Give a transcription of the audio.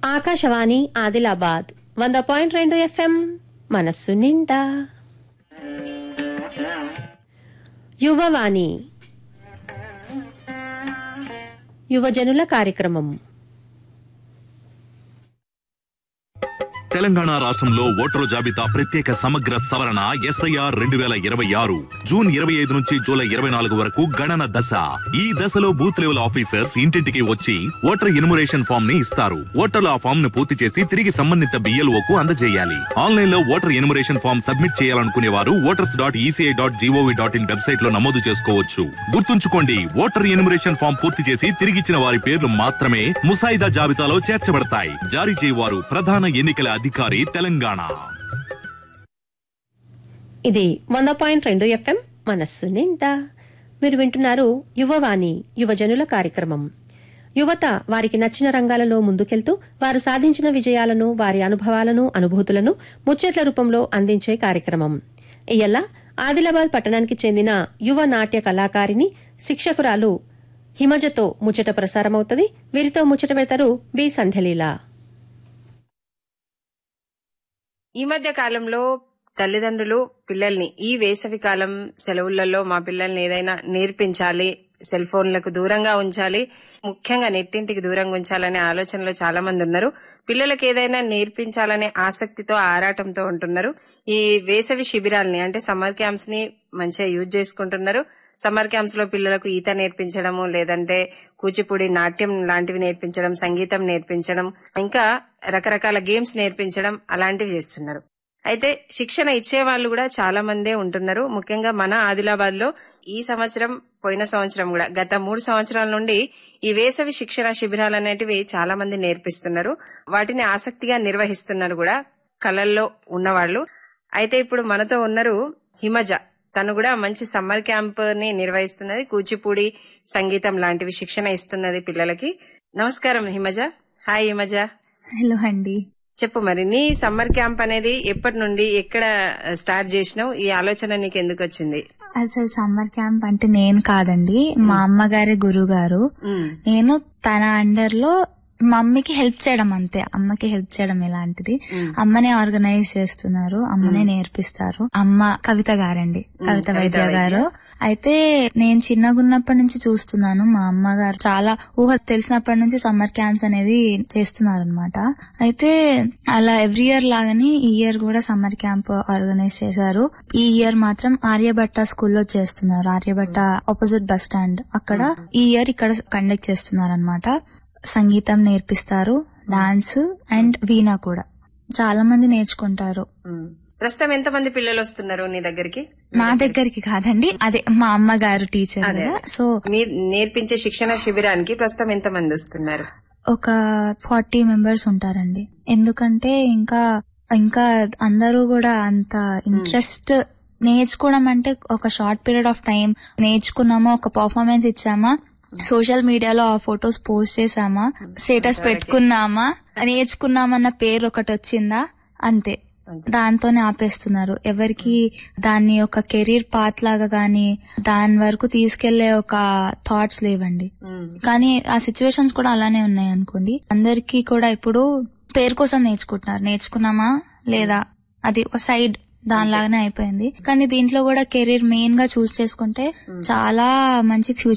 ఆకాశవాణి ఆదిలాబాద్ వంద పాయింట్ రెండు ఎఫ్ఎం మనస్సు నిండా యువవాణి యువజనుల కార్యక్రమం తెలంగాణ రాష్ట్రంలో ఓటరు జాబితా ప్రత్యేక సమగ్ర సవరణ ఎస్ఐఆర్ రెండు వేల ఇరవై ఆరు జూన్ ఇరవై ఐదు నుంచి జూలై ఇరవై నాలుగు వరకు గణన దశ ఈ దశలో బూత్ లెవెల్ ఆఫీసర్స్ ఇంటింటికి వచ్చి ఓటర్ ఇన్మురేషన్ ఫామ్ ని ఇస్తారు ఓటర్లు ఆ ఫామ్ ను పూర్తి చేసి తిరిగి సంబంధిత బిఎల్ఓ కు అందజేయాలి ఆన్లైన్ లో ఓటర్ ఇన్మురేషన్ ఫామ్ సబ్మిట్ చేయాలనుకునే వారు voters dot ECI dot GOV dot in website లో నమోదు చేసుకోవచ్చు గుర్తుంచుకోండి ఓటర్ ఇన్మురేషన్ ఫామ్ పూర్తి చేసి తిరిగిచ్చిన వారి పేర్లు మాత్రమే ముసాయిదా జాబితాలో చేర్చబడతాయి జారీ చేయవారు ప్రధాన ఎన్నికల అధికారి తెలంగాణ ఇది వంద పాయింట్ రెండు ఎఫ్ఎం మనస్సు నిండా మీరు వింటున్నారు యువవాణి యువజనుల కార్యక్రమం యువత వారికి నచ్చిన రంగాలలో ముందుకెళ్తూ వారు సాధించిన విజయాలను వారి అనుభవాలను అనుభూతులను ముచ్చట్ల రూపంలో అందించే కార్యక్రమం ఇయ్యల్ల ఆదిలాబాద్ పట్టణానికి చెందిన యువ నాట్య కళాకారిణి శిక్షకురాలు హిమజతో ముచ్చట ప్రసారమవుతుంది వీరితో ముచ్చట పెడతారు బి సంధ్యలీల ఈ మధ్య కాలంలో తల్లిదండ్రులు పిల్లల్ని ఈ వేసవి కాలం సెలవులలో మా పిల్లల్ని ఏదైనా నేర్పించాలి సెల్ ఫోన్లకు దూరంగా ఉంచాలి ముఖ్యంగా నెట్టింటికి దూరంగా ఉంచాలనే ఆలోచనలో చాలా మంది ఉన్నారు పిల్లలకు ఏదైనా నేర్పించాలనే ఆసక్తితో ఆరాటంతో ఉంటున్నారు ఈ వేసవి శిబిరాల్ని అంటే సమ్మర్ క్యాంప్స్ ని మంచిగా యూజ్ చేసుకుంటున్నారు సమ్మర్ క్యాంప్స్ లో పిల్లలకు ఈత నేర్పించడము లేదంటే కూచిపూడి నాట్యం లాంటివి నేర్పించడం సంగీతం నేర్పించడం ఇంకా రకరకాల గేమ్స్ నేర్పించడం అలాంటివి చేస్తున్నారు అయితే శిక్షణ ఇచ్చే వాళ్ళు కూడా చాలా మందే ఉంటున్నారు ముఖ్యంగా మన ఆదిలాబాద్ లో ఈ సంవత్సరం పోయిన సంవత్సరం కూడా గత మూడు సంవత్సరాల నుండి ఈ వేసవి శిక్షణ శిబిరాలు అనేటివి చాలా మంది నేర్పిస్తున్నారు వాటిని ఆసక్తిగా నిర్వహిస్తున్నారు కూడా కళల్లో ఉన్నవాళ్ళు అయితే ఇప్పుడు మనతో ఉన్నారు హిమజ తను కూడా మంచి సమ్మర్ క్యాంప్ ని నిర్వహిస్తున్నది కూచిపూడి సంగీతం లాంటివి శిక్షణ ఇస్తున్నది పిల్లలకి నమస్కారం హిమజ హాయ్ హిమజ హలో అండి చెప్పు మరి నీ సమ్మర్ క్యాంప్ అనేది ఎప్పటి నుండి ఎక్కడ స్టార్ట్ చేసినావు ఈ ఆలోచన నీకు ఎందుకు వచ్చింది అసలు సమ్మర్ క్యాంప్ అంటే నేను కాదండి మా అమ్మగారి గురువు గారు నేను తన అండర్ లో మమ్మీకి హెల్ప్ చేయడం అంతే అమ్మకి హెల్ప్ చేయడం ఇలాంటిది అమ్మనే ఆర్గనైజ్ చేస్తున్నారు అమ్మనే నేర్పిస్తారు అమ్మ కవిత గారండి కవిత వైద్య గారు అయితే నేను చిన్నగా ఉన్నప్పటి నుంచి చూస్తున్నాను మా అమ్మగారు చాలా ఊహ తెలిసినప్పటి నుంచి సమ్మర్ క్యాంప్స్ అనేది చేస్తున్నారు అనమాట అయితే అలా ఎవ్రీ ఇయర్ లాగానే ఈ ఇయర్ కూడా సమ్మర్ క్యాంప్ ఆర్గనైజ్ చేశారు ఈ ఇయర్ మాత్రం ఆర్యభట్ట స్కూల్లో చేస్తున్నారు ఆర్యభట్ట ఆపోజిట్ బస్ స్టాండ్ అక్కడ ఈ ఇయర్ ఇక్కడ కండక్ట్ చేస్తున్నారు అనమాట సంగీతం నేర్పిస్తారు డాన్స్ అండ్ వీణా కూడా చాలా మంది నేర్చుకుంటారు ప్రస్తుతం ఎంత మంది పిల్లలు వస్తున్నారు నీ దగ్గరికి నా దగ్గరికి కాదండి అదే మా అమ్మగారు టీచర్ కదా సో మీరు నేర్పించే శిక్షణ శిబిరానికి ప్రస్తుతం ఎంత మంది వస్తున్నారు ఒక ఫార్టీ మెంబర్స్ ఉంటారండి ఎందుకంటే ఇంకా ఇంకా అందరూ కూడా అంత ఇంట్రెస్ట్ నేర్చుకోవడం అంటే ఒక షార్ట్ పీరియడ్ ఆఫ్ టైం నేర్చుకున్నామా ఒక పర్ఫార్మెన్స్ ఇచ్చామా సోషల్ మీడియాలో ఆ ఫొటోస్ పోస్ట్ చేసామా స్టేటస్ పెట్టుకున్నామా నేర్చుకున్నామన్న పేరు ఒకటి వచ్చిందా అంతే దాంతోనే ఆపేస్తున్నారు ఎవరికి దాన్ని ఒక కెరీర్ పాత్ లాగా గానీ దాని వరకు తీసుకెళ్లే ఒక థాట్స్ లేవండి కానీ ఆ సిచ్యువేషన్స్ కూడా అలానే ఉన్నాయి అనుకోండి అందరికీ కూడా ఇప్పుడు పేరు కోసం నేర్చుకుంటున్నారు నేర్చుకున్నామా లేదా అది ఒక సైడ్ దానిలాగానే అయిపోయింది కానీ దీంట్లో కూడా కెరీర్ మెయిన్ గా చూస్ చేసుకుంటే చాలా మంచి ఫ్యూచర్